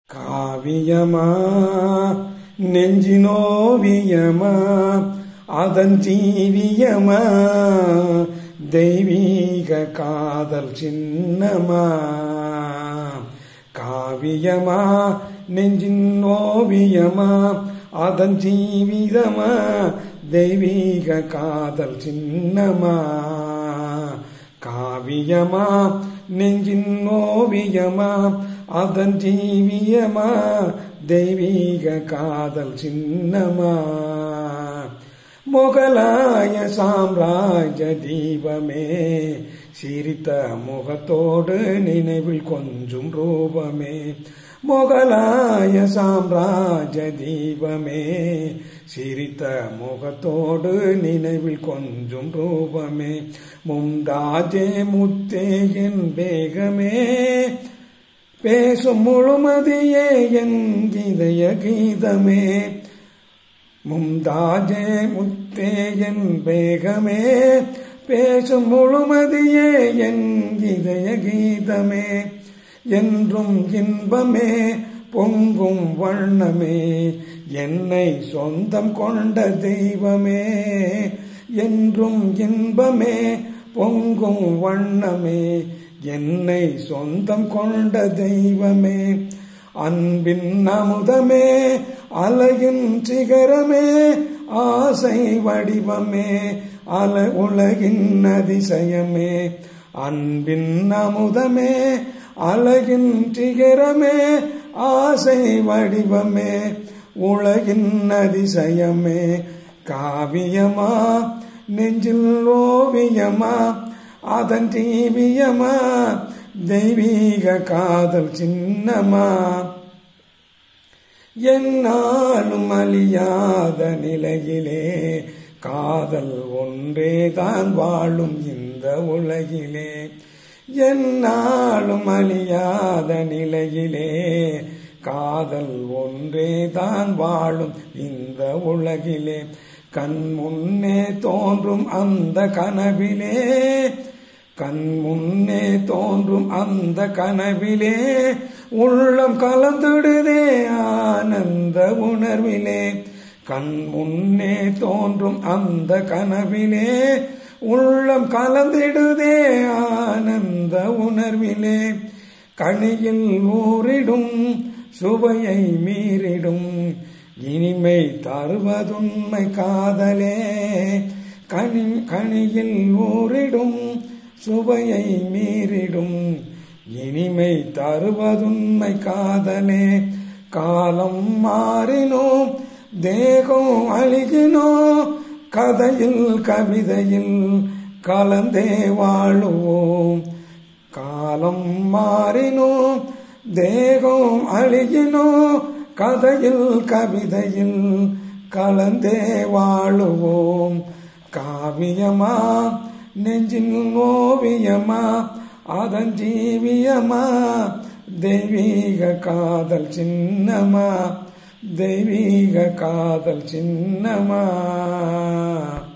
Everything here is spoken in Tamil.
காவியமா நெஞ்சினோவியமா அதன் ஜீவியமா தெய்வீக காதல் சின்னமா காவியமா நெஞ்சின் ஓவியமா அதன் ஜீவிதமா தெய்வீக காதல் சின்னமா காவியமா நெஞ்சின் ஓவியமா அதன் ஜீவியமா தெய்வீக காதல் சின்னமா முகலாய சாம்ராஜ்ய தீபமே சிரித்த முகத்தோடு நினைவில் கொஞ்சும் ரூபமே முகலாய சாம்ராஜ்ய தீபமே சிரித்த முகத்தோடு நினைவில் கொஞ்சும் ரூபமே மும்தாஜே முத்தே என் வேகமே பேசும் முழுமதியே என் இதய கீதமே மும்தாஜே முத்தே என் வேகமே பேசும் முழுமதியே என் இதய கீதமே என்றும் இன்பமே பொங்கும் வண்ணமே என்னை சொந்தம் கொண்ட தெய்வமே என்றும் இன்பமே பொங்கும் வண்ணமே என்னை சொந்தம் கொண்ட தெய்வமே அன்பின் அமுதமே அழகின் சிகரமே ஆசை வடிவமே அல உலகின் அதிசயமே அன்பின் அமுதமே அழகின் சிகரமே ஆசை வடிவமே உலகின் அதிசயமே காவியமா நெஞ்சில் ஓவியமா அதன் தீவியமா தெய்வீக காதல் சின்னமா என்னாலும் அழியாத நிலையிலே காதல் ஒன்றே தான் வாழும் இந்த உலகிலே என்னாலும் அழியாத நிலையிலே காதல் ஒன்றே தான் வாழும் இந்த உலகிலே கண் முன்னே தோன்றும் அந்த கனவிலே கண் முன்னே தோன்றும் அந்த கனவிலே உள்ளம் கலந்துடுதே ஆனந்த உணர்விலே கண் முன்னே தோன்றும் அந்த கனவிலே உள்ளம் கலந்திடுதே ஆனந்த உணர்விலே கனியில் ஊறிடும் சுவையை மீறிடும் இனிமை தருவதுண்மை காதலே கனி கனியில் ஊறிடும் சுவையை மீறிடும் இனிமை தருவதுண்மை காதலே காலம் மாறினோ தேகம் அழுகினோ கதையில் கவிதையில் கலந்தே வாழுவோம் காலம் மாறினோ தேகம் அழுகினோ கதையில் கவிதையில் கலந்தே வாழுவோம் காவியமா நெஞ்சின் ஓவியமா அதன் ஜீவியமா தெய்வீக காதல் சின்னமா தெய்வீக காதல் சின்னமா